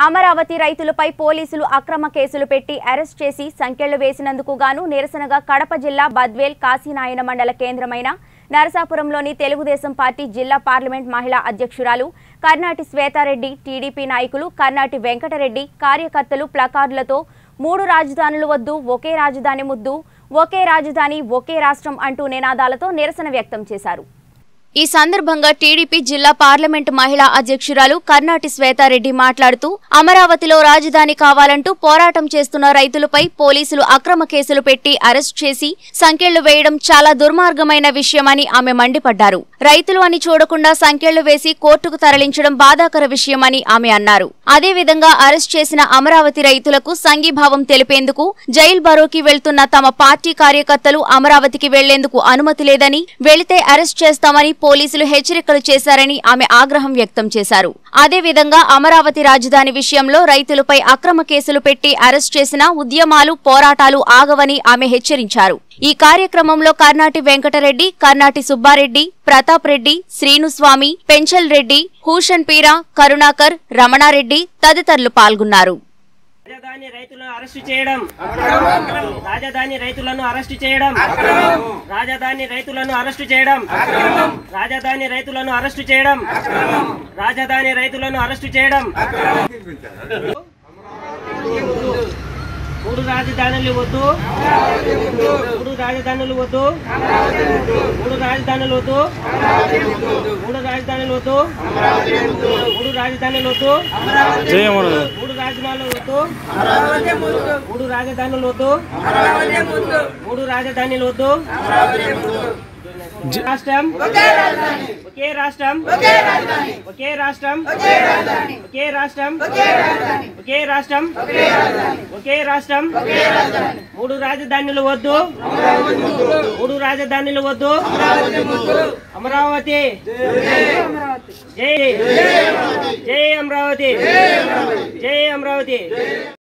అమరావతి రైతులపై పోలీసులు అక్రమ కేసులు పెట్టి అరెస్ట్ చేసి సంకెళ్లు వేసినందుకు గాను నిరసనగా కడప జిల్లా బద్వేల్ కాశీనాయన మండల కేంద్రమైన నరసాపురంలోని తెలుగుదేశం పార్టీ జిల్లా పార్లమెంట్ మహిళా అధ్యక్షురాలు కర్నాటి శ్వేతారెడ్డి టీడీపీ నాయకులు కర్నాటి వెంకటరెడ్డి కార్యకర్తలు ప్లకార్డులతో మూడు రాజధానులు వద్దు ఒకే రాజధాని ముద్దు ఒకే రాజధాని ఒకే రాష్ట్రం అంటూ నినాదాలతో నిరసన వ్యక్తం చేశారు ఈ సందర్భంగా టీడీపీ జిల్లా పార్లమెంటు మహిళా అధ్యక్షురాలు కర్నాటి శ్వేతారెడ్డి మాట్లాడుతూ అమరావతిలో రాజధాని కావాలంటూ పోరాటం చేస్తున్న రైతులపై పోలీసులు అక్రమ కేసులు పెట్టి అరెస్ట్ చేసి సంకెళ్లు వేయడం చాలా దుర్మార్గమైన విషయమని ఆమె మండిపడ్డారు రైతులు అని చూడకుండా సంకెళ్లు వేసి కోర్టుకు తరలించడం బాధాకర విషయమని ఆమె అన్నారు అదేవిధంగా అరెస్ట్ చేసిన అమరావతి రైతులకు సంఘీభావం తెలిపేందుకు జైల్ బరోకి వెళ్తున్న తమ పార్టీ కార్యకర్తలు అమరావతికి వెళ్లేందుకు అనుమతి లేదని వెళితే అరెస్ట్ చేస్తామని పోలీసులు హెచ్చరికలు చేశారని ఆమె ఆగ్రహం వ్యక్తం చేశారు అదేవిధంగా అమరావతి రాజధాని విషయంలో రైతులపై అక్రమ కేసులు పెట్టి అరెస్ట్ చేసిన ఉద్యమాలు పోరాటాలు ఆగవని ఆమె హెచ్చరించారు ఈ కార్యక్రమంలో కర్నాటి వెంకటరెడ్డి కర్నాటి సుబ్బారెడ్డి ప్రతాప్ రెడ్డి శ్రీనుస్వామి పెంచల్ రెడ్డి హూషన్ పీరా కరుణాకర్ రమణారెడ్డి తదితరులు పాల్గొన్నారు రాజధాని రైతులను అరెస్టు చేయడం రాజధాని రైతులను అరెస్టు చేయడం రాజధాని రైతులను అరెస్టు చేయడం రాజధాని రైతులను అరెస్టు చేయడం రాజధాని రైతులను అరెస్టు చేయడం మూడు రాజధానులు వద్దు మూడు రాజధానులు వద్దు మూడు రాజధానులు వద్దు మూడు రాజధానులు వద్దు మూడు రాజధానులు వద్దు మూడు రాజధానులు వద్దు మూడు రాజధానులు వద్దు మూడు రాజధానులు వద్దు రాష్ట్రం ఒకే రాష్ట్రం ఒకే రాష్ట్రం ఒకే రాష్ట్రం ఒకే రాష్ట్రం ఒకే రాష్ట్రం మూడు రాజధానులు వద్దు మూడు రాజధానులు వద్దు అమరావతి జై జై అమరావతి జై అమరావతి